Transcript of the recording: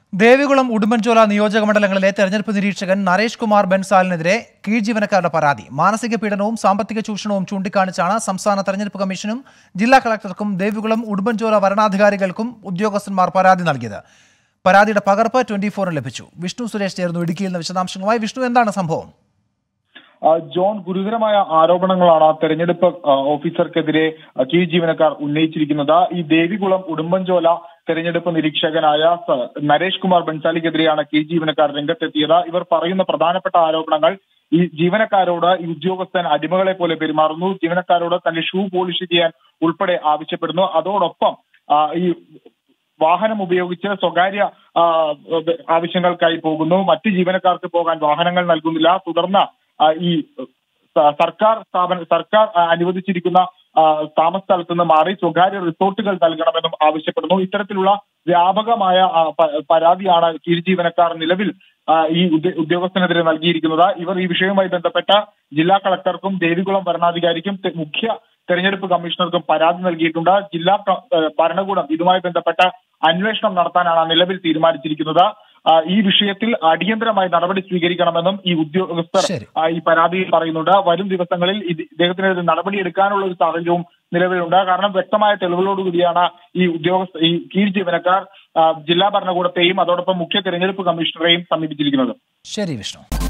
ദേവികുളം ഉടുമ്പൻചോല നിയോജക മണ്ഡലങ്ങളിലെ തെരഞ്ഞെടുപ്പ് നിരീക്ഷകൻ നരേഷ് കുമാർ ബൻസാലിനെതിരെ കീഴ് ജീവനക്കാരുടെ പരാതി മാനസിക പീഡനവും സാമ്പത്തിക ചൂഷണവും ചൂണ്ടിക്കാണിച്ചാണ് സംസ്ഥാന തെരഞ്ഞെടുപ്പ് കമ്മീഷനും ജില്ലാ കളക്ടർക്കും ദേവികുളം ഉടുമ്പൻചോല വരണാധികാരികൾക്കും ഉദ്യോഗസ്ഥന്മാർ പരാതി നൽകിയത് പരാതിയുടെ പകർപ്പ് ട്വന്റി ഫോറിന് ലഭിച്ചു വിഷ്ണു സുരേഷ് ചേർന്നു ഇടുക്കിയിൽ നിന്ന് വിശദാംശങ്ങളുമായി വിഷ്ണു എന്താണ് സംഭവം ആ, ജോൺ ഗുരുതരമായ ആരോപണങ്ങളാണ് തെരഞ്ഞെടുപ്പ് ആ, ഓഫീസർക്കെതിരെ ആ, കീഴ് ജീവനക്കാർ ഉന്നയിച്ചിരിക്കുന്നത് ഈ ദേവികുളം ഉടുമ്പൻചോല തെരഞ്ഞെടുപ്പ് നിരീക്ഷകനായ സ- നരേഷ് കുമാർ ബൻസാലിക്കെതിരെയാണ് കീഴ് ജീവനക്കാർ രംഗത്തെത്തിയത് ഇവർ പറയുന്ന പ്രധാനപ്പെട്ട ആരോപണങ്ങൾ ഈ ജീവനക്കാരോട് ഈ ഉദ്യോഗസ്ഥൻ അടിമകളെ പോലെ പെരുമാറുന്നു ജീവനക്കാരോട് തന്റെ ഷൂ പോളിഷ് ചെയ്യാൻ ഉൾപ്പെടെ ആവശ്യപ്പെടുന്നു അതോടൊപ്പം ആ, ഈ വാഹനം ഉപയോഗിച്ച് സ്വകാര്യ ആ, ആവശ്യങ്ങൾക്കായി പോകുന്നു മറ്റ് ജീവനക്കാർക്ക് പോകാൻ വാഹനങ്ങൾ നൽകുന്നില്ല തുടർന്ന് ആ, ഈ സ- സർക്കാർ സ്ഥാപന സർക്കാർ ആ, അനുവദിച്ചിരിക്കുന്ന ആ, താമസ സ്ഥലത്ത് നിന്ന് മാറി സ്വകാര്യ റിസോർട്ടുകൾ നൽകണമെന്നും ആവശ്യപ്പെടുന്നു ഇത്തരത്തിലുള്ള വ്യാപകമായ ആ, പ- പരാതിയാണ് കീഴ് ജീവനക്കാർ നിലവിൽ ആ, ഈ ഉദ്യ- ഉദ്യോഗസ്ഥനെതിരെ നൽകിയിരിക്കുന്നത് ഇവർ ഈ വിഷയവുമായി ബന്ധപ്പെട്ട ജില്ലാ കളക്ടർക്കും ദേവികുളം വരണാധികാരിക്കും തെ- മുഖ്യ തെരഞ്ഞെടുപ്പ് കമ്മീഷണർക്കും പരാതി നൽകിയിട്ടുണ്ട് ജില്ലാ ക- ഏഹ് ഭരണകൂടം ഇതുമായി ബന്ധപ്പെട്ട അന്വേഷണം നടത്താനാണ് നിലവിൽ തീരുമാനിച്ചിരിക്കുന്നത് ആ, ഈ വിഷയത്തിൽ അടിയന്തരമായി നടപടി സ്വീകരിക്കണമെന്നും ഈ ഉദ്യോഗസ്ഥർ ശരി. ആ, ഈ പരാതിയിൽ പറയുന്നുണ്ട് വരും ദിവസങ്ങളിൽ ഇത് ഇദ്ദേഹത്തിനെതിരെ നടപടി എടുക്കാനുള്ള ഒരു സാഹചര്യവും നിലവിലുണ്ട് കാരണം വ്യക്തമായ തെളിവുകളോടുകൂടിയാണ് ഈ ഉദ്യോഗസ്ഥ ഈ കീഴ് ജീവനക്കാർ ആ, ജില്ലാ ഭരണകൂടത്തെയും അതോടൊപ്പം മുഖ്യ തെരഞ്ഞെടുപ്പ് കമ്മീഷണറെയും സമീപിച്ചിരിക്കുന്നത് ശരി വിഷ്ണു